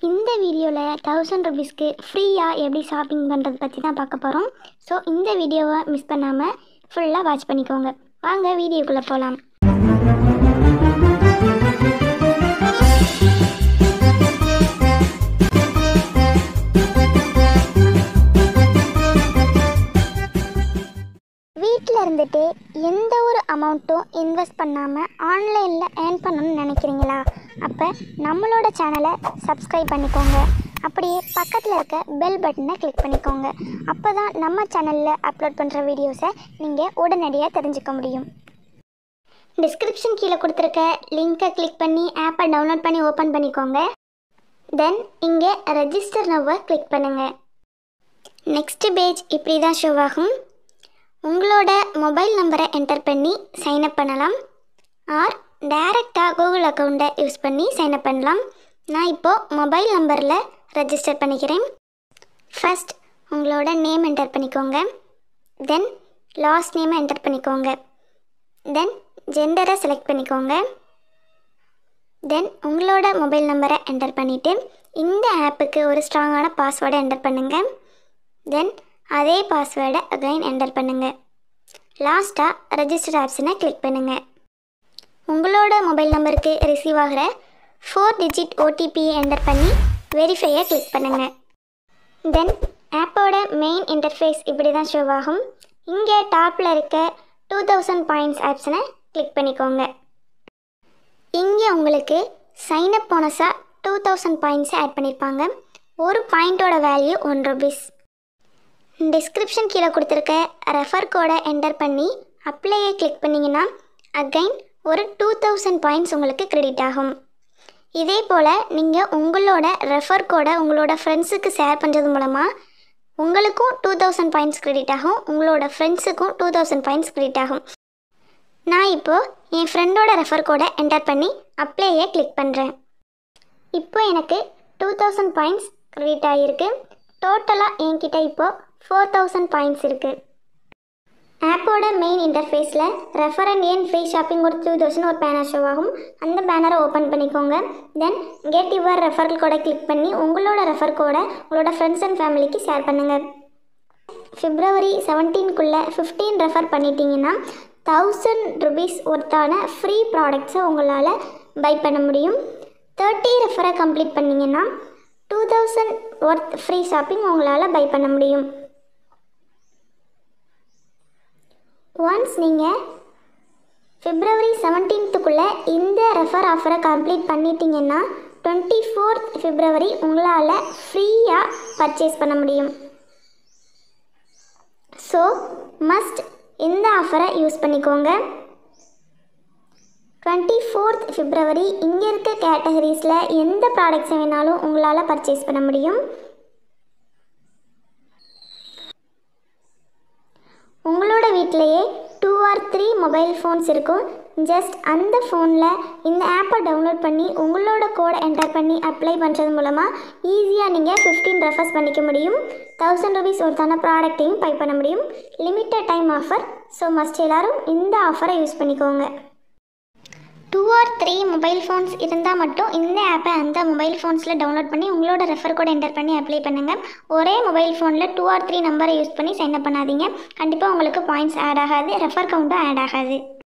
இந்த வீடியோவில் தௌசண்ட் ருபீஸ்க்கு ஃப்ரீயாக எப்படி ஷாப்பிங் பண்ணுறது பற்றி தான் பார்க்க போகிறோம் ஸோ இந்த வீடியோவை மிஸ் பண்ணாமல் ஃபுல்லாக வாட்ச் பண்ணிக்கோங்க வாங்க வீடியோக்குள்ளே போகலாம் வீட்டில் இருந்துட்டு எந்த ஒரு அமௌண்ட்டும் இன்வெஸ்ட் பண்ணாமல் ஆன்லைனில் ஏர்ன் பண்ணணும்னு நினைக்கிறீங்களா அப்போ நம்மளோட சேனலை சப்ஸ்கிரைப் பண்ணிக்கோங்க அப்படியே பக்கத்தில் இருக்க பெல் பட்டனை கிளிக் பண்ணிக்கோங்க அப்போ தான் நம்ம சேனலில் அப்லோட் பண்ணுற வீடியோஸை நீங்கள் உடனடியாக தெரிஞ்சுக்க முடியும் டிஸ்கிரிப்ஷன் கீழே கொடுத்துருக்க லிங்க்கை கிளிக் பண்ணி ஆப்பை டவுன்லோட் பண்ணி ஓப்பன் பண்ணிக்கோங்க தென் இங்கே ரெஜிஸ்டர் நவ்வை கிளிக் பண்ணுங்கள் நெக்ஸ்ட் பேஜ் இப்படி தான் ஷோ ஆகும் உங்களோட மொபைல் நம்பரை என்டர் பண்ணி சைன்அப் பண்ணலாம் ஆர் டைரெக்டாக கூகுள் அக்கௌண்ட்டை யூஸ் பண்ணி சைன்அப் பண்ணலாம் நான் இப்போது மொபைல் நம்பரில் ரெஜிஸ்டர் பண்ணிக்கிறேன் ஃபர்ஸ்ட் உங்களோட நேம் என்டர் பண்ணிக்கோங்க தென் லாஸ்ட் நேமை என்டர் பண்ணிக்கோங்க தென் ஜெண்டரை செலக்ட் பண்ணிக்கோங்க தென் உங்களோட மொபைல் நம்பரை என்டர் பண்ணிவிட்டு இந்த ஆப்புக்கு ஒரு ஸ்ட்ராங்கான பாஸ்வேர்டை என்டர் பண்ணுங்கள் தென் அதே பாஸ்வேர்டை அகைன் என்டர் பண்ணுங்கள் லாஸ்ட்டாக ரெஜிஸ்டர் ஆப்ஷனை கிளிக் பண்ணுங்கள் உங்களோட மொபைல் நம்பருக்கு ரிசீவ் ஆகிற ஃபோர் டிஜிட் ஓடிபியை என்டர் பண்ணி வெரிஃபையை கிளிக் பண்ணுங்கள் தென் ஆப்போட மெயின் இன்டர்ஃபேஸ் இப்படி தான் ஷோ ஆகும் இங்கே டாப்பில் இருக்க டூ தௌசண்ட் பாயிண்ட்ஸ் ஆப்ஷனை கிளிக் பண்ணிக்கோங்க இங்கே உங்களுக்கு சைனப் போனஸாக டூ தௌசண்ட் பாயிண்ட்ஸை ஆட் பண்ணியிருப்பாங்க ஒரு பாயிண்ட்டோட வேல்யூ ஒன் ருபீஸ் டிஸ்கிரிப்ஷன் கீழே கொடுத்துருக்க ரெஃபர் கோடை என்டர் பண்ணி அப்ளையை கிளிக் பண்ணிங்கன்னா அகைன் ஒரு டூ தௌசண்ட் பாயிண்ட்ஸ் உங்களுக்கு கிரெடிட் ஆகும் இதே போல் நீங்கள் உங்களோட ரெஃபர் கோடை உங்களோட ஃப்ரெண்ட்ஸுக்கு ஷேர் பண்ணுறது மூலமாக உங்களுக்கும் டூ தௌசண்ட் பாயிண்ட்ஸ் கிரெடிட் ஆகும் உங்களோட ஃப்ரெண்ட்ஸுக்கும் டூ தௌசண்ட் பாயிண்ட்ஸ் கிரெடிட் ஆகும் நான் இப்போது என் ஃப்ரெண்டோட ரெஃபர் கோடை என்டர் பண்ணி அப்ளையை கிளிக் பண்ணுறேன் இப்போ எனக்கு டூ தௌசண்ட் பாயிண்ட்ஸ் கிரெடிட் ஆகிருக்கு டோட்டலாக என்கிட்ட இப்போது ஃபோர் தௌசண்ட் பாயிண்ட்ஸ் இருக்குது ஆப்போட மெயின் இன்டர்ஃபேஸில் ரெஃபரண்ட் ஏன் ஃப்ரீ ஷாப்பிங் ஒரு டூ தௌசண்ட் ஒரு பேனர் ஷோ ஆகும் அந்த பேனரை ஓப்பன் பண்ணிக்கோங்க தென் கெட் யுவர் ரெஃபரல் கோடை கிளிக் பண்ணி உங்களோட ரெஃபர் கோடை உங்களோட ஃப்ரெண்ட்ஸ் அண்ட் ஃபேமிலிக்கு ஷேர் பண்ணுங்கள் பிப்ரவரி செவன்டீன்குள்ளே ஃபிஃப்டீன் ரெஃபர் பண்ணிட்டீங்கன்னா தௌசண்ட் ருபீஸ் ஒர்த்தான ஃப்ரீ ப்ராடக்ட்ஸை உங்களால் பை பண்ண முடியும் தேர்ட்டி ரெஃபரை கம்ப்ளீட் பண்ணிங்கன்னா two thousand worth free shopping உங்களால் பை பண்ண முடியும் ஒன்ஸ் நீங்கள் பிப்ரவரி செவன்டீன்த்துக்குள்ளே இந்த ரெஃபர் ஆஃபரை கம்ப்ளீட் பண்ணிட்டீங்கன்னா டுவெண்ட்டி ஃபோர்த் பிப்ரவரி உங்களால் ஃப்ரீயாக பர்ச்சேஸ் பண்ண முடியும் ஸோ மஸ்ட் இந்த ஆஃபரை யூஸ் பண்ணிக்கோங்க டுவெண்ட்டி ஃபோர்த் பிப்ரவரி இங்கே இருக்க கேட்டகரிஸில் எந்த ப்ராடக்ட்ஸை வேணாலும் உங்களால் பர்ச்சேஸ் பண்ண முடியும் உங்களோட வீட்டிலையே two or three mobile phones இருக்கும் ஜஸ்ட் அந்த ஃபோனில் இந்த ஆப்பை டவுன்லோட் பண்ணி உங்களோட கோடை என்டர் பண்ணி அப்ளை பண்ணுறது மூலமாக ஈஸியாக நீங்கள் ஃபிஃப்டீன் ரெஃபர்ஸ் பண்ணிக்க முடியும் தௌசண்ட் ருபீஸ் ஒருத்தான ப்ராடக்ட்டையும் பை பண்ண முடியும் limited time offer so must எல்லோரும் இந்த ஆஃபரை யூஸ் பண்ணிக்கோங்க two or three mobile phones இருந்தால் மட்டும் இந்த ஆப்பை அந்த மொபைல் ஃபோன்ஸில் டவுன்லோட் பண்ணி உங்களோட ரெஃபர் கோட் என்டர் பண்ணி அப்ளை பண்ணுங்கள் ஒரே மொபைல் ஃபோனில் டூ ஆர் த்ரீ நம்பரை யூஸ் பண்ணி சைன் அப் பண்ணாதீங்க கண்டிப்பாக உங்களுக்கு பாயிண்ட்ஸ் ஆட் ஆகாது ரெஃபர் கவுண்ட்டும் ஆட் ஆகாது